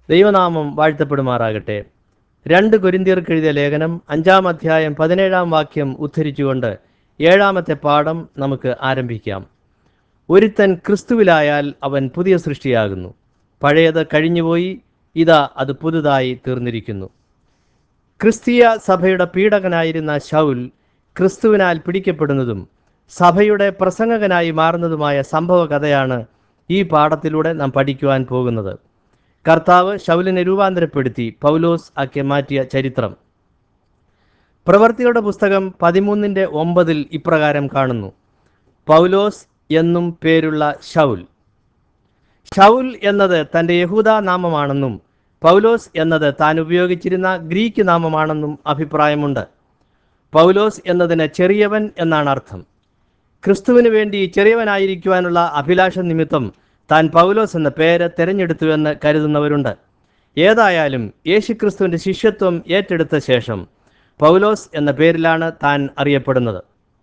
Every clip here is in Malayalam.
ദൈവനാമം വാഴ്ത്തപ്പെടുമാറാകട്ടെ രണ്ട് കൊരിന്തിയർക്ക് എഴുതിയ ലേഖനം അഞ്ചാം അധ്യായം പതിനേഴാം വാക്യം ഉദ്ധരിച്ചുകൊണ്ട് ഏഴാമത്തെ പാഠം നമുക്ക് ആരംഭിക്കാം ഒരുത്തൻ ക്രിസ്തുവിലായാൽ അവൻ പുതിയ സൃഷ്ടിയാകുന്നു പഴയത് കഴിഞ്ഞുപോയി ഇതാ അത് പുതുതായി തീർന്നിരിക്കുന്നു ക്രിസ്തീയ സഭയുടെ പീഡകനായിരുന്ന ശൗൽ ക്രിസ്തുവിനാൽ പിടിക്കപ്പെടുന്നതും സഭയുടെ പ്രസംഗകനായി മാറുന്നതുമായ സംഭവ കഥയാണ് ഈ പാഠത്തിലൂടെ നാം പഠിക്കുവാൻ പോകുന്നത് കർത്താവ് ശൗലിനെ രൂപാന്തരപ്പെടുത്തി പൗലോസ് ആക്കി മാറ്റിയ ചരിത്രം പ്രവർത്തികളുടെ പുസ്തകം പതിമൂന്നിൻ്റെ ഒമ്പതിൽ ഇപ്രകാരം കാണുന്നു പൗലോസ് എന്നും പേരുള്ള ഷൗൽ ഷൗൽ എന്നത് തൻ്റെ യഹൂദ നാമമാണെന്നും പൗലോസ് എന്നത് താൻ ഉപയോഗിച്ചിരുന്ന ഗ്രീക്ക് നാമമാണെന്നും അഭിപ്രായമുണ്ട് പൗലോസ് എന്നതിന് ചെറിയവൻ എന്നാണ് അർത്ഥം ക്രിസ്തുവിന് വേണ്ടി ചെറിയവനായിരിക്കുവാനുള്ള അഭിലാഷ നിമിത്തം താൻ പൗലോസ് എന്ന പേര് തിരഞ്ഞെടുത്തുവെന്ന് കരുതുന്നവരുണ്ട് ഏതായാലും യേശുക്രിസ്തുവിൻ്റെ ശിഷ്യത്വം ഏറ്റെടുത്ത ശേഷം പൗലോസ് എന്ന പേരിലാണ് താൻ അറിയപ്പെടുന്നത്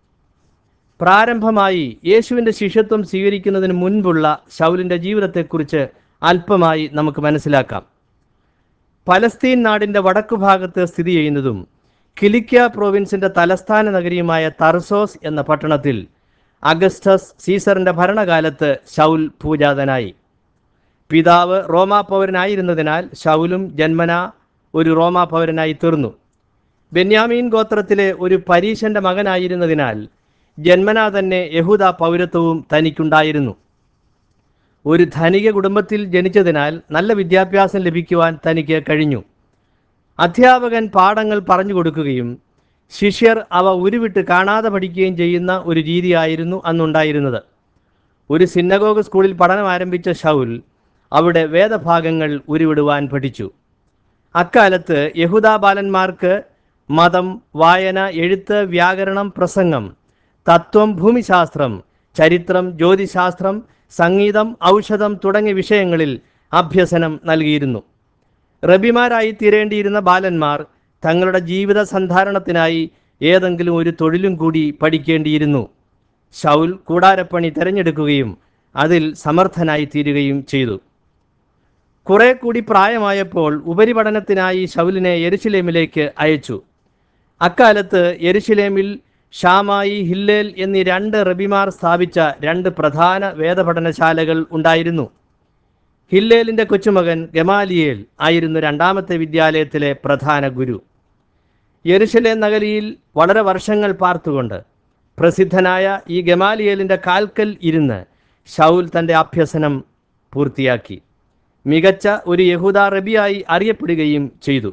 പ്രാരംഭമായി യേശുവിൻ്റെ ശിഷ്യത്വം സ്വീകരിക്കുന്നതിന് മുൻപുള്ള ശൗലിൻ്റെ ജീവിതത്തെക്കുറിച്ച് അല്പമായി നമുക്ക് മനസ്സിലാക്കാം പലസ്തീൻ നാടിൻ്റെ വടക്കുഭാഗത്ത് സ്ഥിതി ചെയ്യുന്നതും കിലിക്യ പ്രോവിൻസിൻ്റെ തലസ്ഥാന നഗരിയുമായ തർസോസ് എന്ന പട്ടണത്തിൽ അഗസ്റ്റസ് സീസറിൻ്റെ ഭരണകാലത്ത് ശൗൽ പൂജാതനായി പിതാവ് റോമാ പൗരനായിരുന്നതിനാൽ ശൗലും ജന്മന ഒരു റോമാ പൗരനായി തീർന്നു ബെന്യാമീൻ ഗോത്രത്തിലെ ഒരു പരീശന്റെ മകനായിരുന്നതിനാൽ ജന്മനാ തന്നെ യഹൂദ പൗരത്വവും തനിക്കുണ്ടായിരുന്നു ഒരു ധനിക കുടുംബത്തിൽ ജനിച്ചതിനാൽ നല്ല വിദ്യാഭ്യാസം ലഭിക്കുവാൻ തനിക്ക് കഴിഞ്ഞു അധ്യാപകൻ പാഠങ്ങൾ പറഞ്ഞു കൊടുക്കുകയും ശിഷ്യർ അവ ഉരുവിട്ട് കാണാതെ പഠിക്കുകയും ചെയ്യുന്ന ഒരു രീതിയായിരുന്നു അന്നുണ്ടായിരുന്നത് ഒരു സിന്നഗോഗ് സ്കൂളിൽ പഠനം ആരംഭിച്ച ഷൗൽ അവിടെ വേദഭാഗങ്ങൾ ഉരുവിടുവാൻ പഠിച്ചു അക്കാലത്ത് യഹൂദ ബാലന്മാർക്ക് മതം വായന എഴുത്ത് വ്യാകരണം പ്രസംഗം തത്വം ഭൂമിശാസ്ത്രം ചരിത്രം ജ്യോതിശാസ്ത്രം സംഗീതം ഔഷധം തുടങ്ങിയ വിഷയങ്ങളിൽ അഭ്യസനം നൽകിയിരുന്നു റബിമാരായി തീരേണ്ടിയിരുന്ന ബാലന്മാർ തങ്ങളുടെ ജീവിത സന്ധാരണത്തിനായി ഏതെങ്കിലും ഒരു തൊഴിലും കൂടി പഠിക്കേണ്ടിയിരുന്നു ഷൗൽ കൂടാരപ്പണി തിരഞ്ഞെടുക്കുകയും അതിൽ സമർത്ഥനായി തീരുകയും ചെയ്തു കുറെ കൂടി പ്രായമായപ്പോൾ ഉപരിപഠനത്തിനായി ഷൗലിനെ യെരുശലേമിലേക്ക് അയച്ചു അക്കാലത്ത് യെരുശലേമിൽ ഷാമായി ഹില്ലേൽ എന്നീ രണ്ട് റബിമാർ സ്ഥാപിച്ച രണ്ട് പ്രധാന വേദപഠനശാലകൾ ഉണ്ടായിരുന്നു ഹില്ലേലിൻ്റെ കൊച്ചുമകൻ ഗമാലിയേൽ ആയിരുന്നു രണ്ടാമത്തെ വിദ്യാലയത്തിലെ പ്രധാന ഗുരു യെരുശലേം നഗരിയിൽ വളരെ വർഷങ്ങൾ പാർത്തുകൊണ്ട് പ്രസിദ്ധനായ ഈ ഗമാലിയേലിൻ്റെ കാൽക്കൽ ഇരുന്ന് ഷൗൽ തൻ്റെ അഭ്യസനം പൂർത്തിയാക്കി മികച്ച ഒരു യഹൂദ റബിയായി അറിയപ്പെടുകയും ചെയ്തു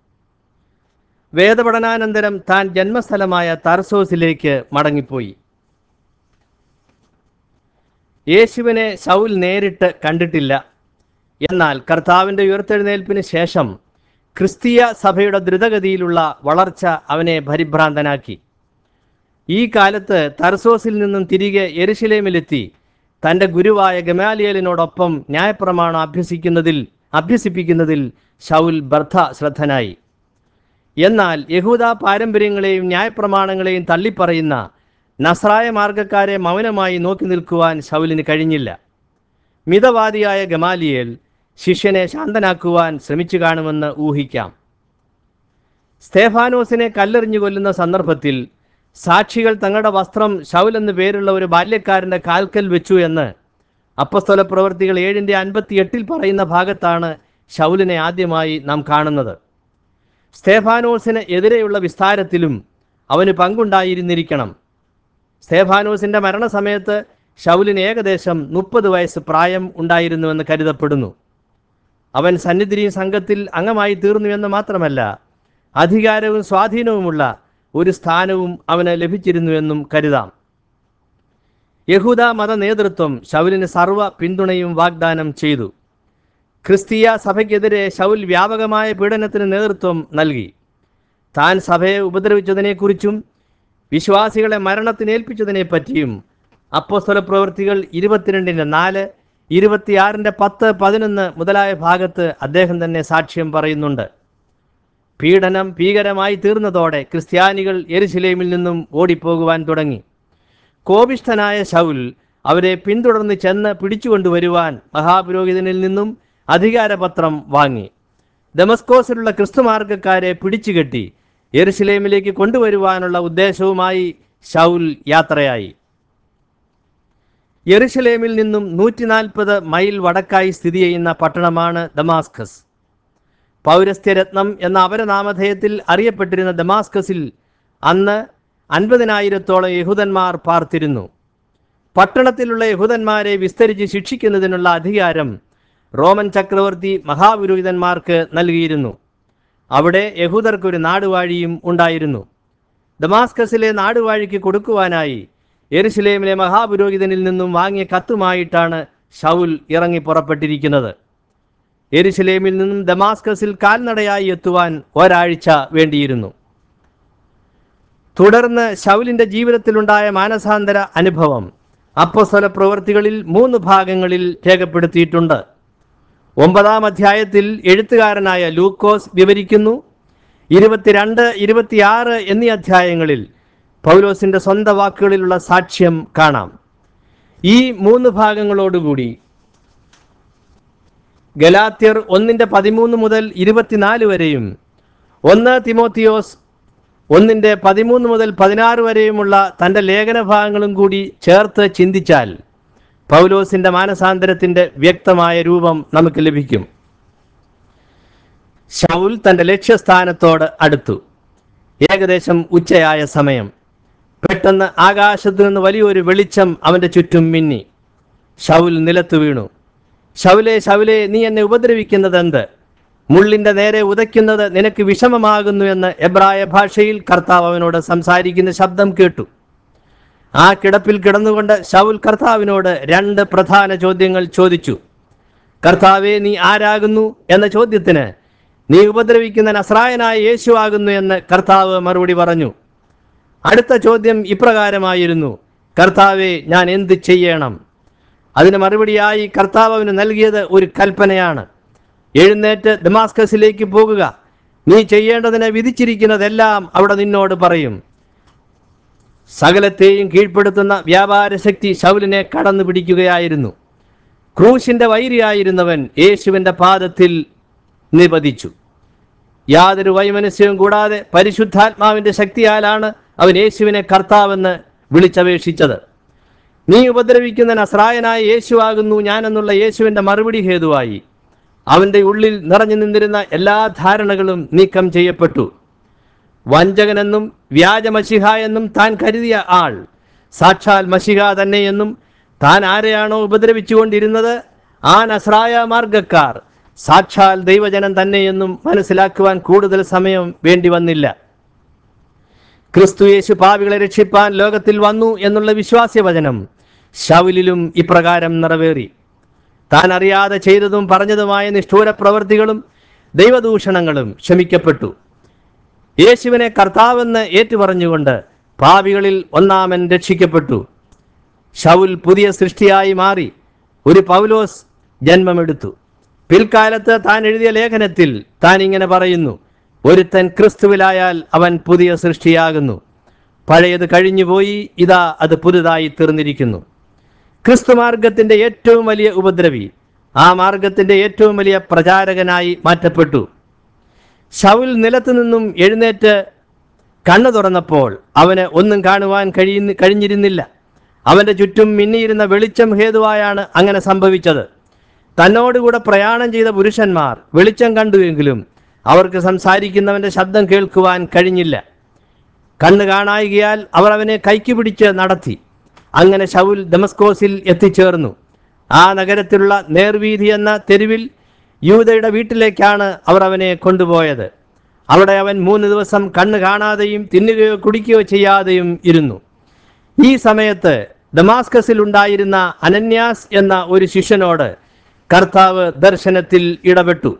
വേദപഠനാനന്തരം താൻ ജന്മസ്ഥലമായ തർസോസിലേക്ക് മടങ്ങിപ്പോയി യേശുവിനെ ശൗൽ നേരിട്ട് കണ്ടിട്ടില്ല എന്നാൽ കർത്താവിൻ്റെ ഉയർത്തെഴുന്നേൽപ്പിന് ശേഷം ക്രിസ്തീയ സഭയുടെ ദ്രുതഗതിയിലുള്ള വളർച്ച അവനെ പരിഭ്രാന്തനാക്കി ഈ കാലത്ത് തർസോസിൽ നിന്നും തിരികെ എരുശലേമിലെത്തി തൻ്റെ ഗുരുവായ ഗമാലിയലിനോടൊപ്പം ന്യായപ്രമാണം അഭ്യസിക്കുന്നതിൽ അഭ്യസിപ്പിക്കുന്നതിൽ ഷൗൽ ബർദ്ധ ശ്രദ്ധനായി എന്നാൽ യഹൂദ പാരമ്പര്യങ്ങളെയും ന്യായപ്രമാണങ്ങളെയും തള്ളിപ്പറയുന്ന നസ്രായ മാർഗക്കാരെ മൗനമായി നോക്കി നിൽക്കുവാൻ ശൗലിന് കഴിഞ്ഞില്ല മിതവാദിയായ ഗമാലിയേൽ ശിഷ്യനെ ശാന്തനാക്കുവാൻ ശ്രമിച്ചു കാണുമെന്ന് ഊഹിക്കാം സ്തേഫാനോസിനെ കല്ലെറിഞ്ഞു കൊല്ലുന്ന സന്ദർഭത്തിൽ സാക്ഷികൾ തങ്ങളുടെ വസ്ത്രം ഷൗൽ എന്നു പേരുള്ള ഒരു ബാല്യക്കാരൻ്റെ കാൽക്കൽ വെച്ചു എന്ന് അപ്പസ്തോല പ്രവർത്തികൾ ഏഴിൻ്റെ അൻപത്തി എട്ടിൽ പറയുന്ന ഭാഗത്താണ് ഷൗലിനെ ആദ്യമായി നാം കാണുന്നത് സ്തേഫാനോസിന് എതിരെയുള്ള വിസ്താരത്തിലും അവന് പങ്കുണ്ടായിരുന്നിരിക്കണം സ്തേഫാനോസിൻ്റെ മരണസമയത്ത് ഷൗലിന് ഏകദേശം മുപ്പത് വയസ്സ് പ്രായം ഉണ്ടായിരുന്നുവെന്ന് കരുതപ്പെടുന്നു അവൻ സന്നിധി സംഘത്തിൽ അംഗമായി തീർന്നുവെന്ന് മാത്രമല്ല അധികാരവും സ്വാധീനവുമുള്ള ഒരു സ്ഥാനവും അവന് ലഭിച്ചിരുന്നുവെന്നും കരുതാം യഹൂദ മത നേതൃത്വം ഷൗലിന് സർവ്വ പിന്തുണയും വാഗ്ദാനം ചെയ്തു ക്രിസ്തീയ സഭയ്ക്കെതിരെ ശൗൽ വ്യാപകമായ പീഡനത്തിന് നേതൃത്വം നൽകി താൻ സഭയെ ഉപദ്രവിച്ചതിനെക്കുറിച്ചും വിശ്വാസികളെ മരണത്തിനേൽപ്പിച്ചതിനെ പറ്റിയും അപ്പോസ്തല പ്രവൃത്തികൾ ഇരുപത്തിരണ്ടിൻ്റെ നാല് ഇരുപത്തിയാറിൻ്റെ പത്ത് പതിനൊന്ന് മുതലായ ഭാഗത്ത് അദ്ദേഹം തന്നെ സാക്ഷ്യം പറയുന്നുണ്ട് പീഡനം ഭീകരമായി തീർന്നതോടെ ക്രിസ്ത്യാനികൾ എരുശിലേമിൽ നിന്നും ഓടിപ്പോകുവാൻ തുടങ്ങി കോപിഷ്ഠനായ ശൗൽ അവരെ പിന്തുടർന്ന് ചെന്ന് പിടിച്ചുകൊണ്ടുവരുവാൻ മഹാപുരോഹിതനിൽ നിന്നും അധികാരപത്രം വാങ്ങി ദമസ്കോസിലുള്ള ക്രിസ്തുമാർഗക്കാരെ പിടിച്ചുകെട്ടി യെരുശലേമിലേക്ക് കൊണ്ടുവരുവാനുള്ള ഉദ്ദേശവുമായി ഷൗൽ യാത്രയായി യെരുശലേമിൽ നിന്നും നൂറ്റി നാൽപ്പത് മൈൽ വടക്കായി സ്ഥിതി ചെയ്യുന്ന പട്ടണമാണ് ദമാസ്കസ് പൗരസ്ത്യരത്നം എന്ന അപരനാമധേയത്തിൽ അറിയപ്പെട്ടിരുന്ന ദമാസ്കസിൽ അന്ന് അൻപതിനായിരത്തോളം യഹൂദന്മാർ പാർത്തിരുന്നു പട്ടണത്തിലുള്ള യഹൂദന്മാരെ വിസ്തരിച്ച് ശിക്ഷിക്കുന്നതിനുള്ള അധികാരം റോമൻ ചക്രവർത്തി മഹാപുരോഹിതന്മാർക്ക് നൽകിയിരുന്നു അവിടെ യഹൂദർക്കൊരു നാടുവാഴിയും ഉണ്ടായിരുന്നു ദമാസ്കസിലെ നാടുവാഴിക്ക് കൊടുക്കുവാനായി യെരുശലേമിലെ മഹാപുരോഹിതനിൽ നിന്നും വാങ്ങിയ കത്തുമായിട്ടാണ് ഷൗൽ ഇറങ്ങി പുറപ്പെട്ടിരിക്കുന്നത് യെരുശലേമിൽ നിന്നും ദമാസ്കസിൽ കാൽനടയായി എത്തുവാൻ ഒരാഴ്ച വേണ്ടിയിരുന്നു തുടർന്ന് ശൗലിന്റെ ജീവിതത്തിലുണ്ടായ മാനസാന്തര അനുഭവം അപ്പസ്വല പ്രവൃത്തികളിൽ മൂന്ന് ഭാഗങ്ങളിൽ രേഖപ്പെടുത്തിയിട്ടുണ്ട് ഒമ്പതാം അധ്യായത്തിൽ എഴുത്തുകാരനായ ലൂക്കോസ് വിവരിക്കുന്നു ഇരുപത്തിരണ്ട് ഇരുപത്തിയാറ് എന്നീ അധ്യായങ്ങളിൽ പൗലോസിന്റെ സ്വന്തം വാക്കുകളിലുള്ള സാക്ഷ്യം കാണാം ഈ മൂന്ന് ഭാഗങ്ങളോടുകൂടി ഗലാത്യർ ഒന്നിൻ്റെ പതിമൂന്ന് മുതൽ ഇരുപത്തിനാല് വരെയും ഒന്ന് തിമോത്തിയോസ് ഒന്നിൻ്റെ പതിമൂന്ന് മുതൽ പതിനാറ് വരെയുമുള്ള തൻ്റെ ലേഖനഭാഗങ്ങളും കൂടി ചേർത്ത് ചിന്തിച്ചാൽ പൗലോസിൻ്റെ മാനസാന്തരത്തിൻ്റെ വ്യക്തമായ രൂപം നമുക്ക് ലഭിക്കും ഷൗൽ തൻ്റെ ലക്ഷ്യസ്ഥാനത്തോട് അടുത്തു ഏകദേശം ഉച്ചയായ സമയം പെട്ടെന്ന് ആകാശത്തു നിന്ന് വലിയൊരു വെളിച്ചം അവൻ്റെ ചുറ്റും മിന്നി ഷൗൽ നിലത്തു വീണു ഷൗലെ ഷൗലെ നീ എന്നെ ഉപദ്രവിക്കുന്നത് എന്ത് മുള്ളിൻ്റെ നേരെ ഉദയ്ക്കുന്നത് നിനക്ക് വിഷമമാകുന്നു എന്ന് എബ്രായ ഭാഷയിൽ കർത്താവ് അവനോട് സംസാരിക്കുന്ന ശബ്ദം കേട്ടു ആ കിടപ്പിൽ കിടന്നുകൊണ്ട് ഷൗൽ കർത്താവിനോട് രണ്ട് പ്രധാന ചോദ്യങ്ങൾ ചോദിച്ചു കർത്താവെ നീ ആരാകുന്നു എന്ന ചോദ്യത്തിന് നീ ഉപദ്രവിക്കുന്ന നസ്രായനായ യേശു ആകുന്നു എന്ന് കർത്താവ് മറുപടി പറഞ്ഞു അടുത്ത ചോദ്യം ഇപ്രകാരമായിരുന്നു കർത്താവെ ഞാൻ എന്ത് ചെയ്യണം അതിന് മറുപടിയായി കർത്താവ് അവന് നൽകിയത് ഒരു കൽപ്പനയാണ് എഴുന്നേറ്റ് ദമാസ്കസിലേക്ക് പോകുക നീ ചെയ്യേണ്ടതിന് വിധിച്ചിരിക്കുന്നതെല്ലാം അവിടെ നിന്നോട് പറയും സകലത്തെയും കീഴ്പ്പെടുത്തുന്ന വ്യാപാര ശക്തി ശൗലിനെ കടന്നു പിടിക്കുകയായിരുന്നു ക്രൂശിന്റെ വൈരിയായിരുന്നവൻ യേശുവിന്റെ പാദത്തിൽ നിപതിച്ചു യാതൊരു വൈമനസ്യവും കൂടാതെ പരിശുദ്ധാത്മാവിന്റെ ശക്തിയാലാണ് അവൻ യേശുവിനെ കർത്താവെന്ന് വിളിച്ചപേക്ഷിച്ചത് നീ ഉപദ്രവിക്കുന്ന നസ്രായനായ യേശുവാകുന്നു ഞാനെന്നുള്ള യേശുവിന്റെ മറുപടി ഹേതുവായി അവന്റെ ഉള്ളിൽ നിറഞ്ഞു നിന്നിരുന്ന എല്ലാ ധാരണകളും നീക്കം ചെയ്യപ്പെട്ടു വഞ്ചകനെന്നും വ്യാജമഷിഹ എന്നും താൻ കരുതിയ ആൾ സാക്ഷാൽ മഷിഹ തന്നെയെന്നും താൻ ആരെയാണോ ഉപദ്രവിച്ചുകൊണ്ടിരുന്നത് ആ നസ്രായ മാർഗക്കാർ സാക്ഷാൽ ദൈവജനം തന്നെയെന്നും മനസ്സിലാക്കുവാൻ കൂടുതൽ സമയം വേണ്ടി വന്നില്ല ക്രിസ്തു യേശു പാവികളെ രക്ഷിപ്പാൻ ലോകത്തിൽ വന്നു എന്നുള്ള വിശ്വാസ്യവചനം ശൗലിലും ഇപ്രകാരം നിറവേറി താൻ അറിയാതെ ചെയ്തതും പറഞ്ഞതുമായ നിഷ്ഠൂര പ്രവൃത്തികളും ദൈവദൂഷണങ്ങളും ക്ഷമിക്കപ്പെട്ടു യേശുവിനെ കർത്താവെന്ന് ഏറ്റുപറഞ്ഞുകൊണ്ട് പാപികളിൽ ഒന്നാമൻ രക്ഷിക്കപ്പെട്ടു ഷൗൽ പുതിയ സൃഷ്ടിയായി മാറി ഒരു പൗലോസ് ജന്മമെടുത്തു പിൽക്കാലത്ത് താൻ എഴുതിയ ലേഖനത്തിൽ താൻ ഇങ്ങനെ പറയുന്നു ഒരുത്തൻ ക്രിസ്തുവിലായാൽ അവൻ പുതിയ സൃഷ്ടിയാകുന്നു പഴയത് കഴിഞ്ഞുപോയി ഇതാ അത് പുതുതായി തീർന്നിരിക്കുന്നു ക്രിസ്തു മാർഗത്തിന്റെ ഏറ്റവും വലിയ ഉപദ്രവി ആ മാർഗത്തിന്റെ ഏറ്റവും വലിയ പ്രചാരകനായി മാറ്റപ്പെട്ടു ഷൗൽ നിലത്തു നിന്നും എഴുന്നേറ്റ് കണ്ണു തുറന്നപ്പോൾ അവന് ഒന്നും കാണുവാൻ കഴിയുന്ന കഴിഞ്ഞിരുന്നില്ല അവന്റെ ചുറ്റും മിന്നിയിരുന്ന വെളിച്ചം ഹേതുവായാണ് അങ്ങനെ സംഭവിച്ചത് തന്നോടുകൂടെ പ്രയാണം ചെയ്ത പുരുഷന്മാർ വെളിച്ചം കണ്ടുവെങ്കിലും അവർക്ക് സംസാരിക്കുന്നവന്റെ ശബ്ദം കേൾക്കുവാൻ കഴിഞ്ഞില്ല കണ്ണ് കാണായികയാൽ അവർ അവനെ കൈക്ക് പിടിച്ച് നടത്തി അങ്ങനെ ശൗൽ ദമസ്കോസിൽ എത്തിച്ചേർന്നു ആ നഗരത്തിലുള്ള നേർവീതി എന്ന തെരുവിൽ യൂതയുടെ വീട്ടിലേക്കാണ് അവർ അവനെ കൊണ്ടുപോയത് അവിടെ അവൻ മൂന്ന് ദിവസം കണ്ണ് കാണാതെയും തിന്നുകയോ കുടിക്കുകയോ ചെയ്യാതെയും ഇരുന്നു ഈ സമയത്ത് ദമാസ്കസിൽ ഉണ്ടായിരുന്ന അനന്യാസ് എന്ന ഒരു ശിഷ്യനോട് കർത്താവ് ദർശനത്തിൽ ഇടപെട്ടു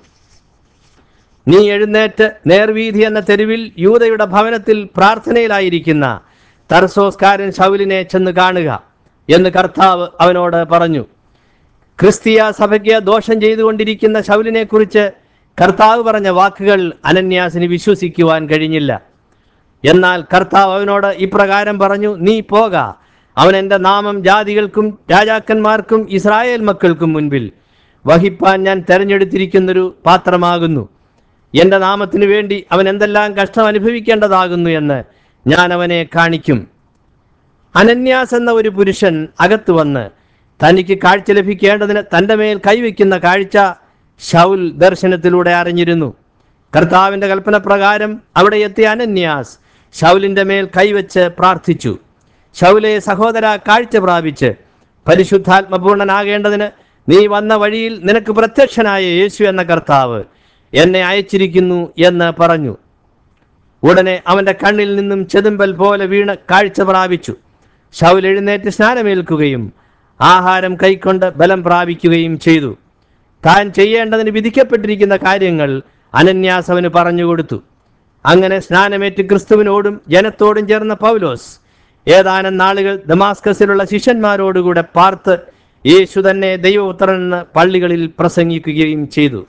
നീ എഴുന്നേറ്റ് നേർവീതി എന്ന തെരുവിൽ യൂതയുടെ ഭവനത്തിൽ പ്രാർത്ഥനയിലായിരിക്കുന്ന തർസോസ്കാരൻ ശൗലിനെ ചെന്ന് കാണുക എന്ന് കർത്താവ് അവനോട് പറഞ്ഞു ക്രിസ്തീയ സഭയ്ക്ക് ദോഷം ചെയ്തുകൊണ്ടിരിക്കുന്ന ശൗലിനെ കുറിച്ച് കർത്താവ് പറഞ്ഞ വാക്കുകൾ അനന്യാസിന് വിശ്വസിക്കുവാൻ കഴിഞ്ഞില്ല എന്നാൽ കർത്താവ് അവനോട് ഇപ്രകാരം പറഞ്ഞു നീ പോക അവൻ എൻ്റെ നാമം ജാതികൾക്കും രാജാക്കന്മാർക്കും ഇസ്രായേൽ മക്കൾക്കും മുൻപിൽ വഹിപ്പാൻ ഞാൻ തെരഞ്ഞെടുത്തിരിക്കുന്നൊരു പാത്രമാകുന്നു എൻ്റെ നാമത്തിനു വേണ്ടി അവൻ എന്തെല്ലാം കഷ്ടം അനുഭവിക്കേണ്ടതാകുന്നു എന്ന് ഞാൻ അവനെ കാണിക്കും അനന്യാസ് എന്ന ഒരു പുരുഷൻ അകത്തു വന്ന് തനിക്ക് കാഴ്ച ലഭിക്കേണ്ടതിന് തൻ്റെ മേൽ കൈവയ്ക്കുന്ന കാഴ്ച ഷൗൽ ദർശനത്തിലൂടെ അറിഞ്ഞിരുന്നു കർത്താവിൻ്റെ കൽപ്പന പ്രകാരം അവിടെ എത്തിയ അനന്യാസ് ഷൗലിൻ്റെ മേൽ കൈവച്ച് പ്രാർത്ഥിച്ചു ഷൗലെ സഹോദര കാഴ്ച പ്രാപിച്ച് പരിശുദ്ധാത്മപൂർണനാകേണ്ടതിന് നീ വന്ന വഴിയിൽ നിനക്ക് പ്രത്യക്ഷനായ യേശു എന്ന കർത്താവ് എന്നെ അയച്ചിരിക്കുന്നു എന്ന് പറഞ്ഞു ഉടനെ അവന്റെ കണ്ണിൽ നിന്നും ചെതുമ്പൽ പോലെ വീണ് കാഴ്ച പ്രാപിച്ചു ശൗൽ എഴുന്നേറ്റ് സ്നാനമേൽക്കുകയും ആഹാരം കൈക്കൊണ്ട് ബലം പ്രാപിക്കുകയും ചെയ്തു താൻ ചെയ്യേണ്ടതിന് വിധിക്കപ്പെട്ടിരിക്കുന്ന കാര്യങ്ങൾ അനന്യാസ് അവന് പറഞ്ഞുകൊടുത്തു അങ്ങനെ സ്നാനമേറ്റ് ക്രിസ്തുവിനോടും ജനത്തോടും ചേർന്ന പൗലോസ് ഏതാനും നാളുകൾ ദമാസ്കസിലുള്ള ശിഷ്യന്മാരോടുകൂടെ പാർത്ത് യേശു തന്നെ ദൈവപുത്രനെന്ന് പള്ളികളിൽ പ്രസംഗിക്കുകയും ചെയ്തു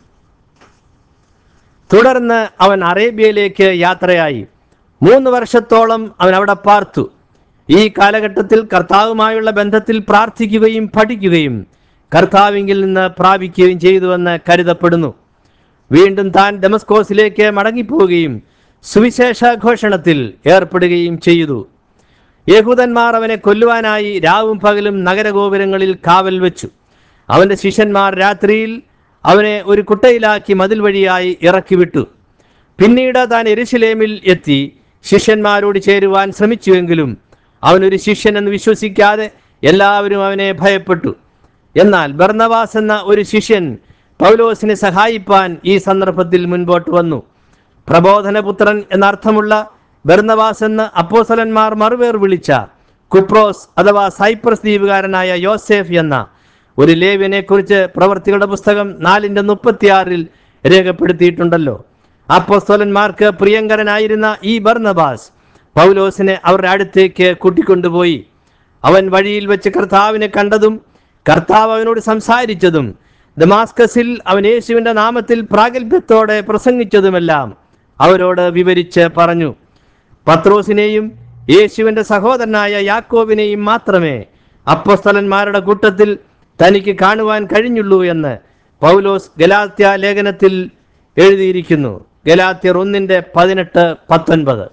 തുടർന്ന് അവൻ അറേബ്യയിലേക്ക് യാത്രയായി മൂന്ന് വർഷത്തോളം അവൻ അവിടെ പാർത്തു ഈ കാലഘട്ടത്തിൽ കർത്താവുമായുള്ള ബന്ധത്തിൽ പ്രാർത്ഥിക്കുകയും പഠിക്കുകയും കർത്താവിങ്കിൽ നിന്ന് പ്രാപിക്കുകയും ചെയ്തുവെന്ന് കരുതപ്പെടുന്നു വീണ്ടും താൻ ഡെമസ്കോസിലേക്ക് മടങ്ങിപ്പോവുകയും സുവിശേഷ ഘോഷണത്തിൽ ഏർപ്പെടുകയും ചെയ്തു യഹൂദന്മാർ അവനെ കൊല്ലുവാനായി രാവും പകലും നഗരഗോപുരങ്ങളിൽ കാവൽ വെച്ചു അവന്റെ ശിഷ്യന്മാർ രാത്രിയിൽ അവനെ ഒരു കുട്ടയിലാക്കി മതിൽ വഴിയായി ഇറക്കി വിട്ടു പിന്നീട് താൻ എരുശലേമിൽ എത്തി ശിഷ്യന്മാരോട് ചേരുവാൻ ശ്രമിച്ചുവെങ്കിലും അവനൊരു ശിഷ്യനെന്ന് വിശ്വസിക്കാതെ എല്ലാവരും അവനെ ഭയപ്പെട്ടു എന്നാൽ ബർണവാസ് എന്ന ഒരു ശിഷ്യൻ പൗലോസിനെ സഹായിപ്പാൻ ഈ സന്ദർഭത്തിൽ മുൻപോട്ട് വന്നു പ്രബോധനപുത്രൻ എന്നർത്ഥമുള്ള ബർണവാസ് എന്ന് അപ്പോസലന്മാർ മറുപേർ വിളിച്ച കുപ്രോസ് അഥവാ സൈപ്രസ് ദ്വീപുകാരനായ യോസേഫ് എന്ന ഒരു ലേവ്യനെ കുറിച്ച് പ്രവർത്തികളുടെ പുസ്തകം നാലിന്റെ മുപ്പത്തിയാറിൽ രേഖപ്പെടുത്തിയിട്ടുണ്ടല്ലോ അപ്പോസ്തോലന്മാർക്ക് പ്രിയങ്കരനായിരുന്ന ഈ ബർണബാസ് പൗലോസിനെ അവരുടെ അടുത്തേക്ക് കൂട്ടിക്കൊണ്ടുപോയി അവൻ വഴിയിൽ വെച്ച് കർത്താവിനെ കണ്ടതും കർത്താവ് അവനോട് സംസാരിച്ചതും ദമാസ്കസിൽ അവൻ യേശുവിന്റെ നാമത്തിൽ പ്രാഗൽഭ്യത്തോടെ പ്രസംഗിച്ചതുമെല്ലാം അവരോട് വിവരിച്ച് പറഞ്ഞു പത്രോസിനെയും യേശുവിന്റെ സഹോദരനായ യാക്കോബിനെയും മാത്രമേ അപ്പോസ്തലന്മാരുടെ കൂട്ടത്തിൽ തനിക്ക് കാണുവാൻ കഴിഞ്ഞുള്ളൂ എന്ന് പൗലോസ് ഗലാത്യ ലേഖനത്തിൽ എഴുതിയിരിക്കുന്നു ഗലാത്യർ ഒന്നിന്റെ പതിനെട്ട് പത്തൊൻപത്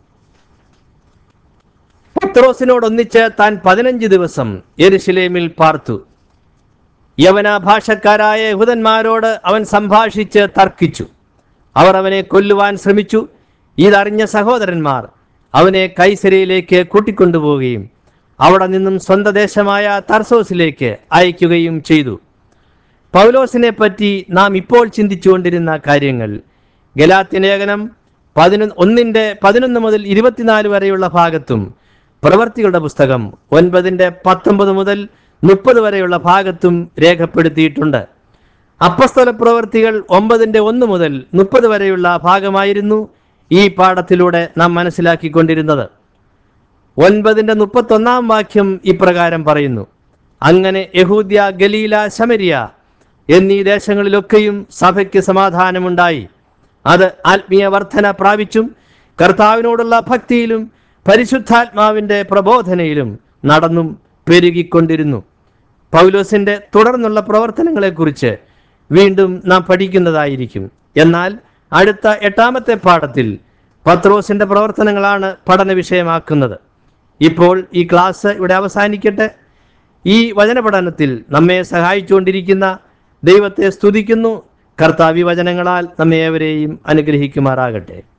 പത്രോസിനോടൊന്നിച്ച് താൻ പതിനഞ്ച് ദിവസം യെരുശലേമിൽ പാർത്തു യവന ഭാഷക്കാരായ യഹൂദന്മാരോട് അവൻ സംഭാഷിച്ച് തർക്കിച്ചു അവർ അവനെ കൊല്ലുവാൻ ശ്രമിച്ചു ഇതറിഞ്ഞ സഹോദരന്മാർ അവനെ കൈസരയിലേക്ക് കൂട്ടിക്കൊണ്ടുപോവുകയും അവിടെ നിന്നും സ്വന്തം ദേശമായ തർസോസിലേക്ക് അയക്കുകയും ചെയ്തു പൗലോസിനെ പറ്റി നാം ഇപ്പോൾ ചിന്തിച്ചുകൊണ്ടിരുന്ന കാര്യങ്ങൾ ഗലാത്യ ലേഖനം പതിനൊന്ന് ഒന്നിൻ്റെ പതിനൊന്ന് മുതൽ ഇരുപത്തിനാല് വരെയുള്ള ഭാഗത്തും പ്രവർത്തികളുടെ പുസ്തകം ഒൻപതിൻ്റെ പത്തൊമ്പത് മുതൽ മുപ്പത് വരെയുള്ള ഭാഗത്തും രേഖപ്പെടുത്തിയിട്ടുണ്ട് അപ്പസ്തല പ്രവർത്തികൾ ഒമ്പതിൻ്റെ ഒന്ന് മുതൽ മുപ്പത് വരെയുള്ള ഭാഗമായിരുന്നു ഈ പാഠത്തിലൂടെ നാം മനസ്സിലാക്കിക്കൊണ്ടിരുന്നത് ഒൻപതിൻ്റെ മുപ്പത്തൊന്നാം വാക്യം ഇപ്രകാരം പറയുന്നു അങ്ങനെ യഹൂദ്യ ഗലീല ശമരിയ എന്നീ ദേശങ്ങളിലൊക്കെയും സഭയ്ക്ക് സമാധാനമുണ്ടായി അത് ആത്മീയ വർധന പ്രാപിച്ചും കർത്താവിനോടുള്ള ഭക്തിയിലും പരിശുദ്ധാത്മാവിൻ്റെ പ്രബോധനയിലും നടന്നും പെരുകിക്കൊണ്ടിരുന്നു പൗലോസിന്റെ തുടർന്നുള്ള പ്രവർത്തനങ്ങളെക്കുറിച്ച് വീണ്ടും നാം പഠിക്കുന്നതായിരിക്കും എന്നാൽ അടുത്ത എട്ടാമത്തെ പാഠത്തിൽ പത്രോസിന്റെ പ്രവർത്തനങ്ങളാണ് പഠന വിഷയമാക്കുന്നത് ഇപ്പോൾ ഈ ക്ലാസ് ഇവിടെ അവസാനിക്കട്ടെ ഈ വചന പഠനത്തിൽ നമ്മെ സഹായിച്ചുകൊണ്ടിരിക്കുന്ന ദൈവത്തെ സ്തുതിക്കുന്നു കർത്താവി വചനങ്ങളാൽ നമ്മെ ഏവരെയും അനുഗ്രഹിക്കുമാറാകട്ടെ